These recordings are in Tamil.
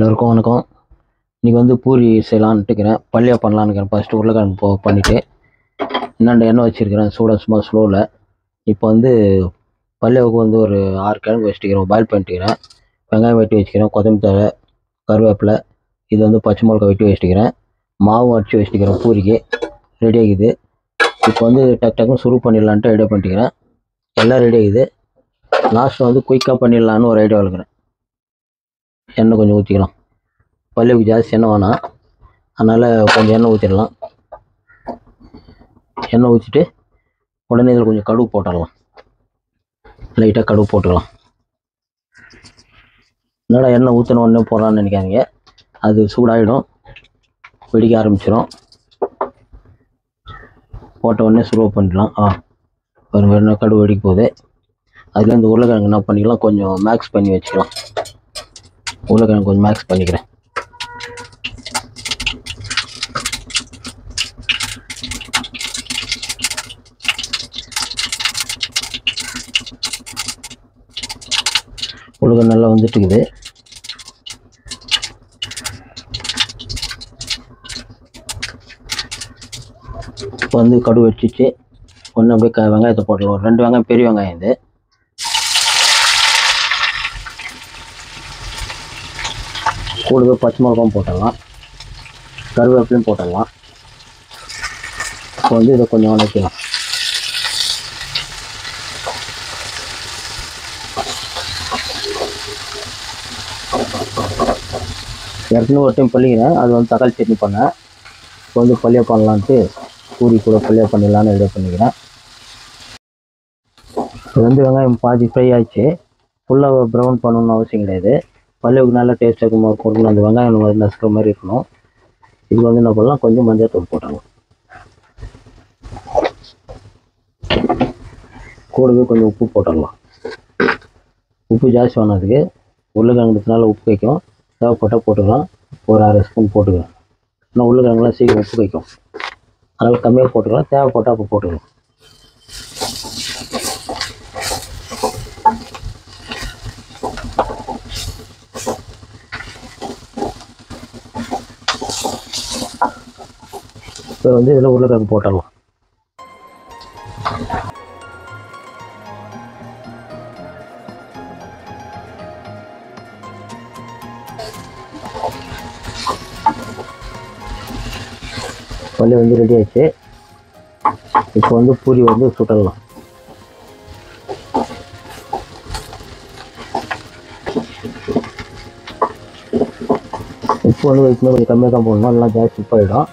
எல்லோருக்கும் வணக்கம் இன்றைக்கி வந்து பூரி செய்யலான்ட்டு இருக்கிறேன் பள்ளியா பண்ணலான்னு இருக்கிறேன் ஃபஸ்ட்டு உருளைக்கிழங்கு போ பண்ணிவிட்டு இன்னாண்ட எண்ணெய் வச்சுருக்கிறேன் சூடாக சும்மா ஸ்லோவில் இப்போ வந்து பள்ளியாவுக்கு வந்து ஒரு ஆறு கிழங்கு வச்சுட்டுக்கிறேன் பாயில் பண்ணிட்டுக்கிறேன் வெங்காயம் வெட்டி வச்சுக்கிறேன் கொத்தமல்லி தழை கருவேப்பிலை இது வந்து பச்சை மிளகா வெட்டி வச்சுட்டுக்கிறேன் மாவு அடிச்சு வச்சுட்டுக்கிறேன் பூரிக்கு ரெடி ஆகிது இப்போ வந்து டக் டக்குன்னு சுரு பண்ணிடலான்ட்டு ஐடியா பண்ணிட்டுக்கிறேன் எல்லாம் ரெடி ஆகுது லாஸ்ட்டில் வந்து குயிக்காக பண்ணிடலான்னு ஒரு ஐடியா இருக்கிறேன் எண்ணெய் கொஞ்சம் ஊற்றிக்கலாம் பல்லுக்கு ஜாஸ்தி எண்ணெய் வேணாம் அதனால் கொஞ்சம் எண்ணெய் ஊற்றிடலாம் எண்ணெய் ஊற்றிட்டு உடனே இதில் கொஞ்சம் கடுகு போட்டுடலாம் லைட்டாக கடுகு போட்டுக்கலாம் என்னடா எண்ணெய் ஊற்றின உடனே போடலான்னு நினைக்காதீங்க அது சூடாகிடும் வெடிக்க ஆரம்பிச்சிடும் போட்ட உடனே ஸ்லோ பண்ணிடலாம் ஆ ஒரு எண்ணெய் கடுகு வெடிக்க போகுது அதில் இந்த உருளைக்கிழங்கு என்ன பண்ணிக்கலாம் கொஞ்சம் மேக்ஸ் பண்ணி வச்சுக்கலாம் உருளைக்கிழங்கு கொஞ்சம் மேக்ஸ் பண்ணிக்கிறேன் உருளைக்கிழங்கு நல்லா வந்துட்டு இருக்குது இப்போ வந்து கடுகு வச்சுச்சு ஒன்று அப்படியே க வெங்காயத்தை போடலாம் ஒரு ரெண்டு வெங்காயம் பெரிய வெங்காயம் இது கூடவே பச்சை மிளகாவும் போட்டுடலாம் கருவேப்பிலையும் போட்டுடலாம் இப்போ வந்து இதை கொஞ்சம் வதக்கலாம் ஏற்கனவே ஒரு டைம் பள்ளிக்கிறேன் அது வந்து தக்காளி சட்னி பண்ணேன் இப்போ வந்து பள்ளியா பண்ணலான்ட்டு பூரி கூட பள்ளியா பண்ணிடலான்னு ரெடி பண்ணிக்கிறேன் இப்போ வந்து வெங்காயம் பாதி ஃப்ரை ஆயிடுச்சு ஃபுல்லாக ப்ரௌன் பண்ணணும்னு அவசியம் கிடையாது பல்லுக்கு நல்லா டேஸ்ட் இருக்குமா இருக்கணும் அந்த வெங்காயம் மாதிரி நசுக்கிற மாதிரி இருக்கணும் இது வந்து என்ன பண்ணலாம் கொஞ்சம் மஞ்சள் தூள் போட்டாங்க கூடவே கொஞ்சம் உப்பு போட்டுடலாம் உப்பு ஜாஸ்தி வேணாதுக்கு உருளைக்கிழங்குனால உப்பு வைக்கும் தேவைப்பட்டால் போட்டுக்கலாம் ஒரு அரை ஸ்பூன் போட்டுக்கலாம் ஆனால் உருளைக்கிழங்குலாம் சீக்கிரம் உப்பு வைக்கும் அதனால் கம்மியாக போட்டுக்கலாம் தேவைப்பட்டால் அப்போ போட்டுக்கலாம் இப்போ வந்து இதில் உருளைக்கிழங்கு போட்டுடலாம் பல்லு வந்து ரெடி ஆயிடுச்சு இப்போ வந்து பூரி வந்து சுட்டலாம் உப்பு வந்து வைக்கும்போது கொஞ்சம் கம்மியாக தான் போடணும் நல்லா ஜாஸ்தி உப்பாயிடும்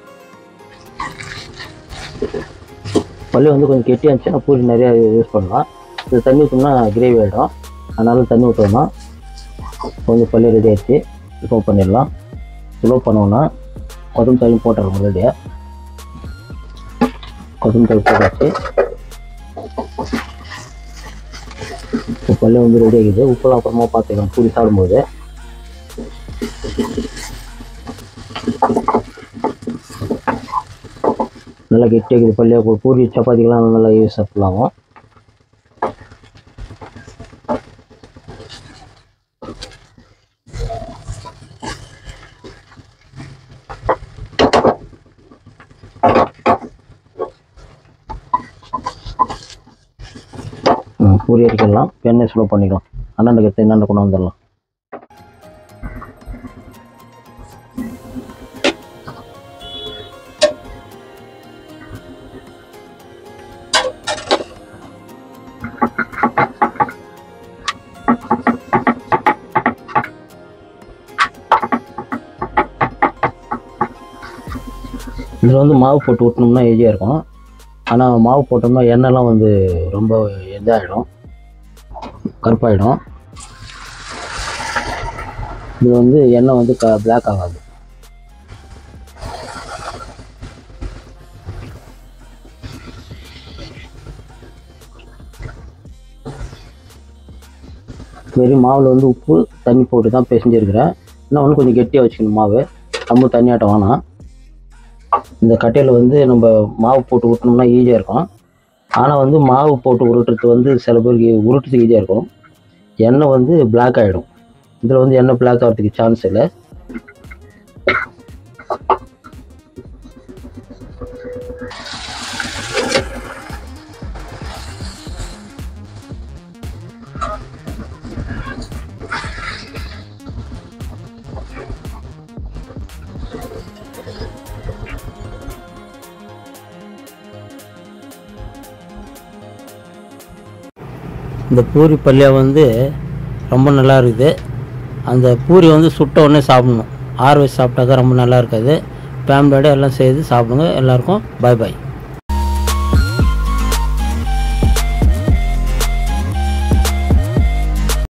பல்லு வந்து கொஞ்சம் கெட்டியாக இருந்துச்சுன்னா பூரி நிறையா யூஸ் பண்ணலாம் இது தண்ணி ஊற்றோம்னா கிரேவி ஆகிடும் அதனால தண்ணி ஊற்றணும் கொஞ்சம் பல்லு ரெடி ஆயிடுச்சு இப்போ பண்ணிடலாம் ஸ்லோ பண்ணோன்னா கொத்தமல்லி தழி போட்டுறோம் முன்னாடியே கொத்தமல்லி தழி போட்டாச்சு இப்போ பல்லு வந்து ரெடி ஆகிடுது உப்புலாம் அப்புறமா பார்த்துக்கலாம் பூரி சாப்பிடும்போது நல்லா கெட்டியாக இருக்குது பள்ளியாக பூரி சப்பாத்திக்கெலாம் நல்லா யூஸ் சாப்பிடலாம் ம், பூரி அடிக்கலாம் எண்ணெய் ஸ்லோ பண்ணிக்கலாம் அண்ணாண்டு கற்று என்னென்ன கொண்டு வந்துடலாம் இதில் வந்து மாவு போட்டு விட்டோம்னா ஈஸியாக இருக்கும் ஆனால் மாவு போட்டோம்னா எண்ணெய்லாம் வந்து ரொம்ப இதாகிடும் கருப்பாயிடும் இது வந்து எண்ணெய் வந்து க பிளாக் ஆகாது வெறும் மாவில் வந்து உப்பு தண்ணி போட்டு தான் பிசைஞ்சிருக்கிறேன் இன்னும் ஒன்று கொஞ்சம் கெட்டியாக வச்சுக்கணும் மாவு ரொம்ப தண்ணியாட்டம் வேணாம் இந்த கட்டையில் வந்து நம்ம மாவு போட்டு ஊட்டினோம்னா ஈஸியாக இருக்கும் ஆனால் வந்து மாவு போட்டு உருட்டுறது வந்து சில பேருக்கு உருட்டுறதுக்கு ஈஸியாக இருக்கும் எண்ணெய் வந்து பிளாக் ஆகிடும் இதில் வந்து எண்ணெய் பிளாக் ஆகிறதுக்கு சான்ஸ் இல்லை இந்த பூரி பல்லியா வந்து ரொம்ப நல்லா இருக்குது அந்த பூரி வந்து சுட்ட உடனே சாப்பிடணும் ஆறு வச்சு சாப்பிட்டாக்கா ரொம்ப நல்லா இருக்காது ஃபேமிலியோட எல்லாம் செய்து சாப்பிடுங்க எல்லாருக்கும் பாய் பாய்